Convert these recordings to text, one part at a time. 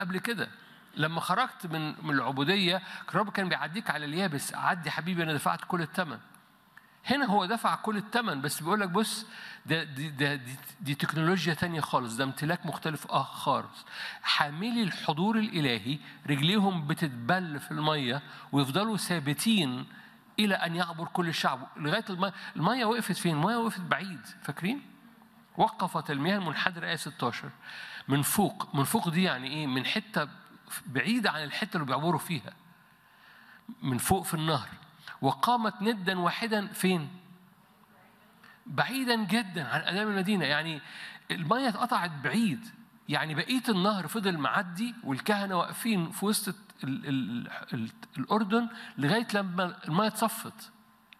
قبل كده لما خرجت من من العبوديه الرب كان بيعديك على اليابس عدي حبيبي انا دفعت كل الثمن هنا هو دفع كل الثمن بس بيقول لك بص ده دي, ده دي, دي تكنولوجيا تانية خالص ده امتلاك مختلف اه خالص حاملي الحضور الالهي رجليهم بتتبل في الميه ويفضلوا ثابتين الى ان يعبر كل الشعب لغايه الميه الميه وقفت فين؟ الميه وقفت بعيد فاكرين؟ وقفت المياه المنحدره ايه 16 من فوق من فوق دي يعني ايه؟ من حته بعيده عن الحته اللي بيعبروا فيها من فوق في النهر وقامت ندا واحدا فين؟ بعيدا جدا عن امام المدينه يعني الميه اتقطعت بعيد يعني بقيه النهر فضل معدي والكهنه واقفين في وسط ال ال ال الاردن لغايه لما الميه اتصفت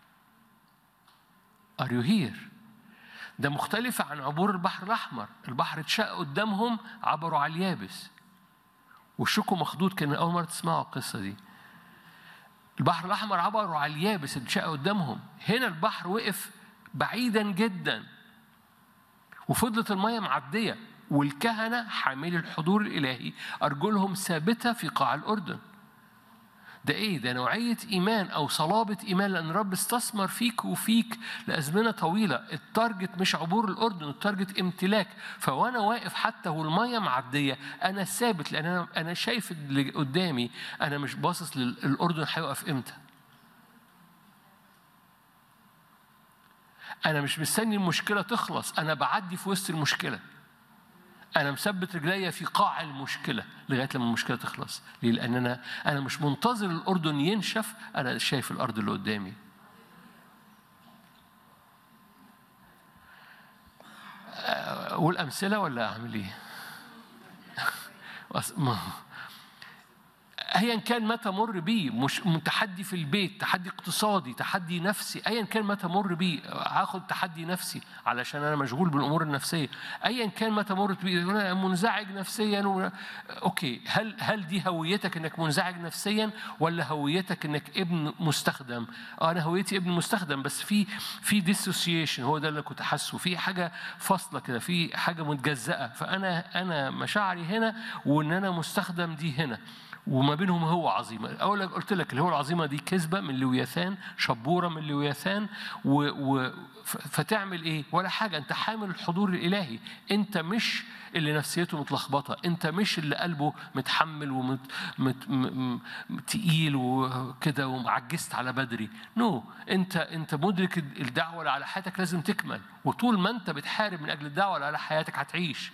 ار يو هير ده مختلف عن عبور البحر الاحمر البحر اتشق قدامهم عبروا على اليابس وشكوا مخدود كان اول مره تسمعوا القصه دي البحر الأحمر عبروا على اليابس اتشق قدامهم هنا البحر وقف بعيدا جدا وفضلت المية معدية والكهنة حاملي الحضور الإلهي أرجلهم ثابتة في قاع الأردن ده ايه ده نوعيه ايمان او صلابه ايمان لان الرب استثمر فيك وفيك لازمنه طويله التارجت مش عبور الاردن التارجت امتلاك فوانا واقف حتى والميه معديه انا ثابت لان انا انا شايف اللي قدامي انا مش باصص للاردن هيقف امتى انا مش مستني المشكله تخلص انا بعدي في وسط المشكله أنا مثبت رجليا في قاع المشكلة لغاية لما المشكلة تخلص، ليه؟ لأن أنا أنا مش منتظر الأردن ينشف، أنا شايف الأرض اللي قدامي. أقول أمثلة ولا أعمل إيه؟ ايا كان ما تمر بيه مش تحدي في البيت تحدي اقتصادي تحدي نفسي ايا كان ما تمر بيه هاخد تحدي نفسي علشان انا مشغول بالامور النفسيه ايا كان ما تمر بيه انا منزعج نفسيا و... اوكي هل هل دي هويتك انك منزعج نفسيا ولا هويتك انك ابن مستخدم اه انا هويتي ابن مستخدم بس في في ديسوسيشن هو ده اللي كنت حاسه في حاجه فاصله كده في حاجه متجزأه فانا انا مشاعري هنا وان انا مستخدم دي هنا وما بينهم هو عظيمة أول قلت لك اللي هو العظيمة دي كذبة من لوياثان شبورة من لوياثان و... و... فتعمل إيه ولا حاجة أنت حامل الحضور الإلهي أنت مش اللي نفسيته متلخبطة أنت مش اللي قلبه متحمل ومت مت... م... م... تقيل وكده ومعجزت على بدري نو no. أنت أنت مدرك الدعوة اللي على حياتك لازم تكمل وطول ما أنت بتحارب من أجل الدعوة اللي على حياتك هتعيش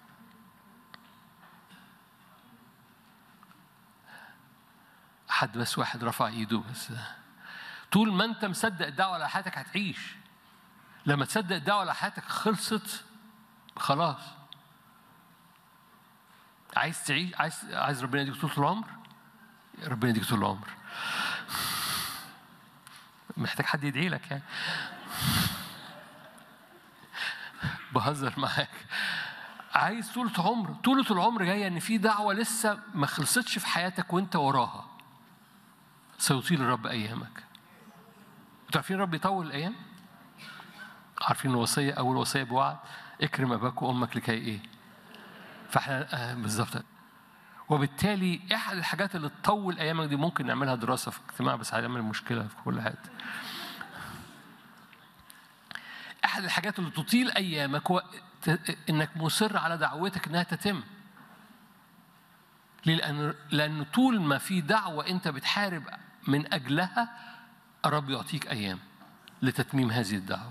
حد بس واحد رفع ايده بس طول ما انت مصدق الدعوه على حياتك هتعيش لما تصدق الدعوه على حياتك خلصت خلاص عايز تعيش عايز عايز ربنا يديك طول العمر ربنا يديك طول العمر محتاج حد يدعي لك يعني بهزر معاك عايز طولة عمر طولة العمر جاية إن في دعوة لسه ما خلصتش في حياتك وأنت وراها سيطيل الرب أيامك أنتوا عارفين الرب يطول الأيام؟ عارفين الوصية أول وصية بوعد اكرم أباك وأمك لكي إيه؟ فإحنا آه بالظبط وبالتالي احد الحاجات اللي تطول ايامك دي ممكن نعملها دراسه في اجتماع بس هنعمل مشكله في كل حته. احد الحاجات اللي تطيل ايامك هو انك مصر على دعوتك انها تتم. ليه؟ لأن لأن طول ما في دعوة أنت بتحارب من أجلها الرب يعطيك أيام لتتميم هذه الدعوة.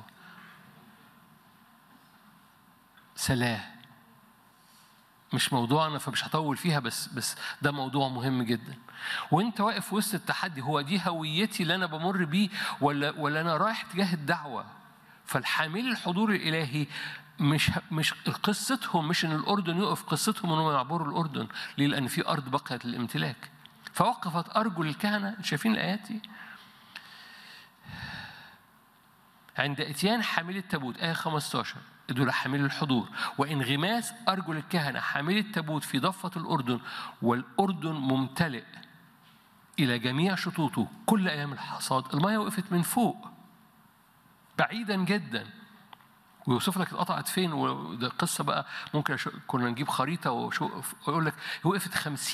سلاه مش موضوعنا فمش هطول فيها بس بس ده موضوع مهم جدا وانت واقف وسط التحدي هو دي هويتي اللي انا بمر بيه ولا ولا انا رايح تجاه الدعوه فالحامل الحضور الالهي مش مش قصتهم مش ان الاردن يقف قصتهم انهم يعبروا الاردن ليه؟ لان في ارض بقيت للامتلاك فوقفت ارجل الكهنه شايفين الايات دي؟ عند اتيان حامل التابوت ايه 15 دول حامل الحضور وانغماس ارجل الكهنه حامل التابوت في ضفه الاردن والاردن ممتلئ الى جميع شطوطه كل ايام الحصاد الميه وقفت من فوق بعيدا جدا ويوصف لك اتقطعت فين وده قصه بقى ممكن أشو... كنا نجيب خريطه ويقول لك وقفت 50